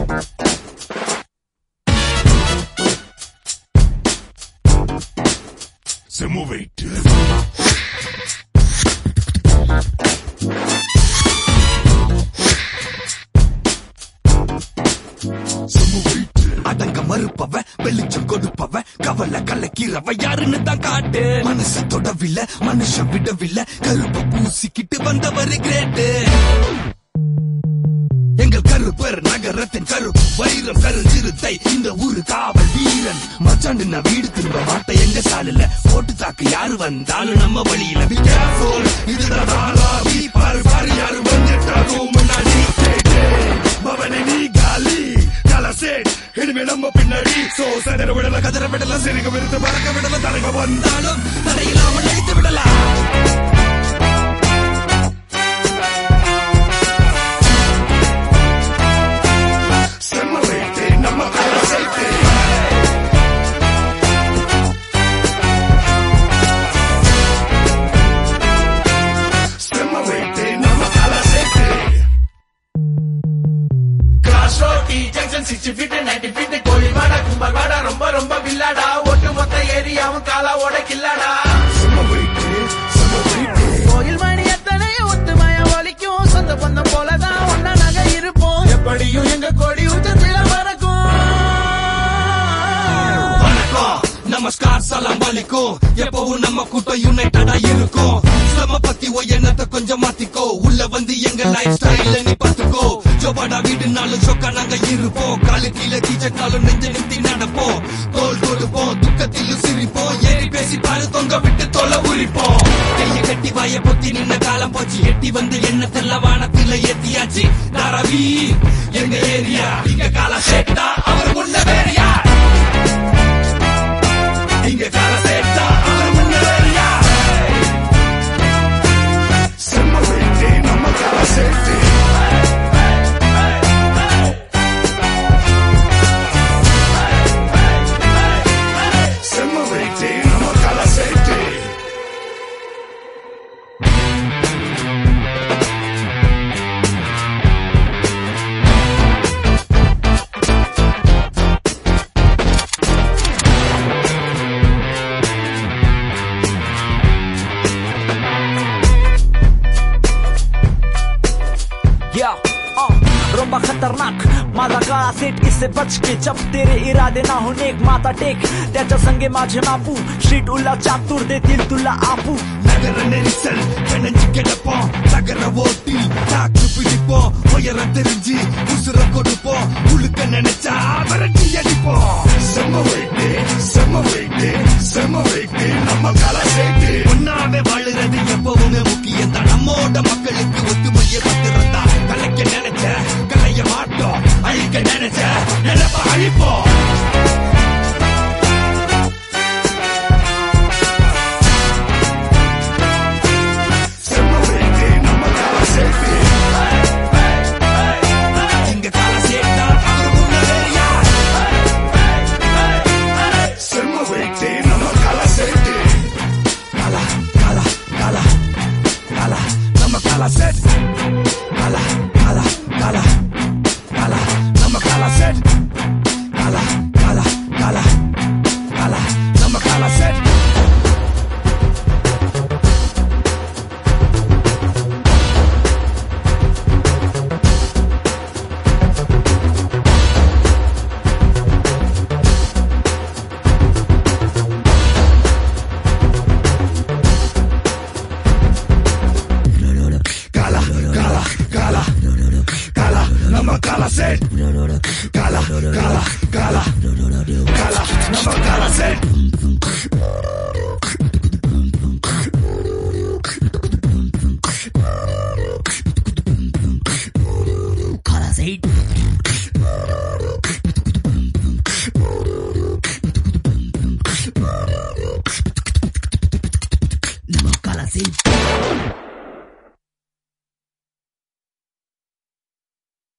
செம்ம வெயிட் அடங்க மறுப்பவ வெளிச்சம் கொடுப்பவ கவலை கலக்கிறவ யாருன்னு தான் காட்டு மனச தொடவில்ல மனுஷன் விடவில்ல கருப்ப பூசிக்கிட்டு வந்தவர் கிரேட்டு எங்கள் கருப்பர் நகரத்தின் கருப்பு வைரம் கருஞ்சிறுத்தை இந்த ஊரு காவல் வீரன் மச்சான் நான் வீடு திரும்ப மாட்டேன் எங்க சாலில போட்டு தாக்கு யாரு வந்தாலும் நம்ம வழியில Be careful, இதுதான் தாராவி பாரு பாரு யாரு வந்துட்டாரோ முன்னாடி பவனே நீ காலி கலசேட் இனிமே நம்ம பின்னாடி சோ சதற விடல கதற விடல சிறுக விருத்து பறக்க விடல தலைவ வந்தா வந்தாலும் தடையில்லாமல் அழித்து விடலாம் செம்ம வெயிட் நம்ம கலசேட் செம்ம வெயிட் நம்ம கலசேட் கிராஸ் ரோட்டி junction sixty feet ninety feet கோழிவாடா கும்பல்வாடா ரொம்ப ரொம்ப வில்லாடா ஒட்டு மொத்த ஏரியாவும் காலாவோட கில்லாடா செம்ம வெயிட் செம்ம வெயிட் கோயில் மணி எத்தனை ஒத்துமையா ஒலிக்கும் சொந்த பந்தம் போலதான் ஒன்னா நாங்க இருப்போம் எப்படியும் எங்க கொடி உச்சத்தில மறக்கும் வணக்கம் நமஸ்கார் சலாம் வலிக்கும் எப்பவும் நம்ம கூட்டம் யுனைடடா இருக்கும் நம்ம பத்தி ஓ எண்ணத்தை கொஞ்சம் மாத்திக்கோ உள்ள வந்து எங்க லைஃப் ஸ்டைல நீ பாத்துக்கோ ஜோபாடா வீடுனாலும் சொக்கா நாங்க இருப்போம் காலு கீழே கீச்சட்டாலும் நெஞ்ச நிறுத்தி நடப்போம் தோல் தொடுப்போம் துக்கத்திலும் சிரிப்போம் ஏறி பேசி பாரு தொங்க விட்டு தொலை உரிப்போம் கைய கட்டி வாய பொத்தி நின்ன காலம் போச்சு எட்டி வந்து எண்ணத்தெல்லாம் வானத்தில ஏத்தியாச்சு தாராவி எங்க ஏரியா இங்க கால சேட்டா அவர் முன்ன வேறியா இங்க கால சேட்டா அவர் முன்ன வேறியா செம்ம வெயிட் நம்ம கலசேட் செம்ம வெயிட் நம்ம கலசேட் या रोम्बा खतरनाक माझा काळा सेट इससे बच के जब तेरे इरादे ना होणे एक माता टेक त्याच्या संगे माझे मापू स्ट्रीट उल्ला चातुर देतील तुला आपू நகர நெரிசல் பிணைஞ்சு கிடப்போம் நகர ஓட்டி தாக்கு பிடிப்போம் உயர தெரிஞ்சு உசுர கொடுப்போம் உழுக்க நினைச்சா விரட்டி அடிப்போம் செம்ம வெயிட் செம்ம வெயிட் செம்ம வெயிட் நம்ம கலசேட் ஒன்னாவே வாழுறது எப்பவுமே முக்கியம் தான் நம்மோட மக்களுக்கு ஒத்துமையை பத்திரந்தா கலைக்க நினைச்ச கலைய மாட்டோம் அழிக்க நினைச்ச நினைப்ப அழிப்போம் செம்ம வெயிட் நம்ம கலசேட் இங்க கால சேட்டா அவர் முன்ன வேறியா செம்ம வெயிட் நம்ம கலசேட் Kala, kala, kala, kala, nama kala set. Kala, kala, kala, kala, nama kala set. Kala, kala, kala, kala, nama kala set. Kala, kala, kala, kala, nama kalaset. Kala, kala, kala, kala, nama kalaset.